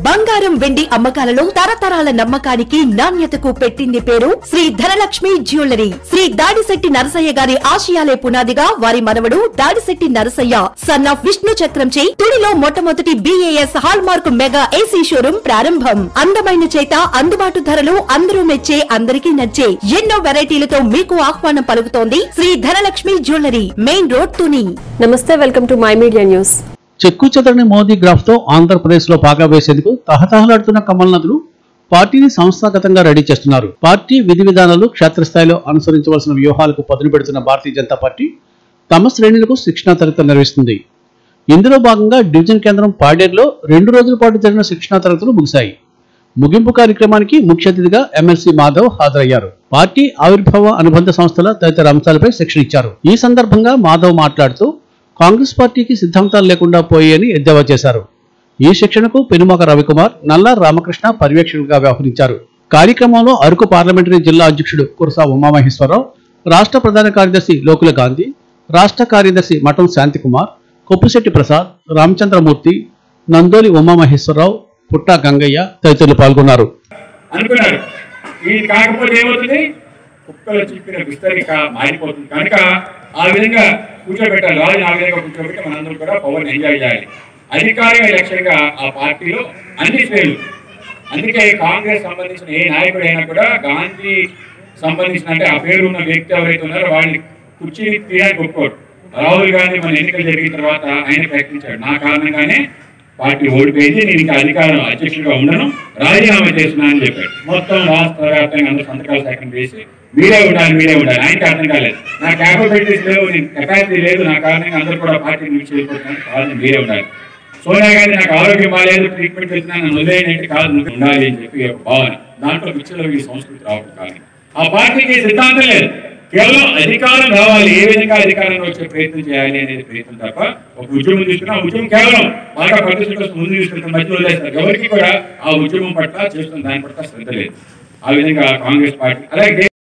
బంగారం వెండి అమ్మకాలలో తరతరాల నమ్మకానికి నాణ్యతకు పెట్టింది పేరు శ్రీ ధనలక్ష్మి జ్యువెలరీ శ్రీ దాడిశెట్టి నరసయ్య గారి ఆశయాలే పునాదిగా వారి మనవడు దాడిశెట్టి నరసయ్య సన్ ఆఫ్ విష్ణు చక్రంచే తుడిలో మొట్టమొదటి BIS hallmark mega AC showroom ప్రారంభం అందమైన చేత అందుబాటు ధరలు అందరూ మెచ్చే అందరికీ నచ్చే ఎన్నో వెరైటీలతో మీకు ఆహ్వానం పలుకుతోంది Shri Dhanalakshmi jewellery main road Tuni నమస్తే welcome to my media news చెక్కు చెదరని మోదీ గ్రాఫ్ తో ఆంధ్రప్రదేశ్ లో పాగా వేసేందుకు తహతహలాడుతున్న కమల్నాథులు పార్టీని సంస్థాగతంగా రెడీ చేస్తున్నారు పార్టీ విధి విధానాలు క్షేత్రస్థాయిలో అనుసరించవలసిన వ్యూహాలకు పదును పెడుతున్న భారతీయ జనతా పార్టీ తమ శ్రేణులకు శిక్షణా తరగతులు నిర్వహిస్తుంది ఇందులో భాగంగా డివిజన్ కేంద్రం పాడేరులో రెండు రోజుల పాటు జరిగిన శిక్షణా తరగతులు ముగిశాయి ముగింపు కార్యక్రమానికి ముఖ్య అతిథిగా ఎమ్మెల్సీ మాధవ్ హాజరయ్యారు పార్టీ ఆవిర్భావ అనుబంధ సంస్థల తదితర అంశాలపై శిక్షణ ఇచ్చారు ఈ సందర్భంగా మాధవ్ మాట్లాడుతూ కాంగ్రెస్ పార్టీకి సిద్ధాంతాలు లేకుండా పోయాయని ఎద్దేవా చేశారు ఈ శిక్షణకు పెనుమక రవికుమార్ నల్లా రామకృష్ణ పర్యవేక్షకులుగా వ్యవహరించారు కార్యక్రమంలో అరకు పార్లమెంటరీ జిల్లా అధ్యక్షుడు కురసా ఉమామహేశ్వరరావు రాష్ట్ర ప్రధాన కార్యదర్శి లోకుల గాంధీ రాష్ట్ర కార్యదర్శి మఠం శాంతికుమార్ కొప్పుశెట్టి ప్రసాద్ రామచంద్రమూర్తి నందోలి ఉమామహేశ్వరరావు పుట్టా గంగయ్య తదితరులు పాల్గొన్నారు అనుకున్నారు ఇది కాకపోతే ఏమవుతుంది కుక్కలు చిప్పిన విస్తరిక మారిపోతుంది కనుక ఆ విధంగా కూర్చోబెట్టాలి రాజుని ఆ విధంగా కూర్చోబెట్టి మనందరం కూడా పవర్ ఎంజాయ్ చేయాలి అధికారిక లక్ష్యంగా ఆ పార్టీలో అన్ని శ్రేణులు అందుకే కాంగ్రెస్ సంబంధించిన ఏ నాయకుడైనా కూడా గాంధీ సంబంధించిన అంటే ఆ పేరు ఉన్న వ్యక్తి ఎవరైతే ఉన్నారో వాళ్ళని కుర్చీని తీయడానికి ఒప్పుకోరు రాహుల్ గాంధీ మన ఎన్నికలు జరిగిన తర్వాత ఆయన ప్రయత్నించాడు నా కారణంగానే పార్టీ ఓడిపోయింది నేను ఇంకా అధికారం అధ్యక్షుడిగా ఉండను రాజీనామా చేస్తున్నా అని చెప్పాడు మొత్తం రాష్ట్ర వ్యాప్తంగా అందరూ సంతకాలు సేకరణ చేసి మీరే ఉండాలి మీరే ఉండాలి ఆయనకి అర్థం కాలేదు నా క్యాపబిలిటీస్ లేవు నేను కెపాసిటీ లేదు నా కారణంగా అందరూ కూడా పార్టీ నుంచి వెళ్ళిపోతున్నాను కాదు మీరే ఉండాలి సోనియా గాంధీ నాకు ఆరోగ్యం బాగాలేదు ట్రీట్మెంట్ వెళ్తున్నా నన్ను వదిలేయంటే కాదు నువ్వు ఉండాలి అని చెప్పి ఒక భావన దాంట్లో విచ్చలో ఈ సంస్కృతి రావడం కానీ ఆ పార్టీకి సిద్ధాంతం లేదు కేవలం అధికారం రావాలి ఏ విధంగా అధికారంలో వచ్చే ప్రయత్నం చేయాలి అనేది ప్రయత్నం తప్ప ఒక ఉద్యమం తీసుకున్నా ఆ ఉద్యమం కేవలం బాగా ప్రతిష్ట కోసం ముందు తీసుకుంటే మధ్యలో వదిలేస్తారు ఎవరికి కూడా ఆ ఉద్యమం పట్ల చేస్తున్న దాని పట్ల శ్రద్ధ లేదు ఆ విధంగా కాంగ్రెస్ పార్టీ అలాగే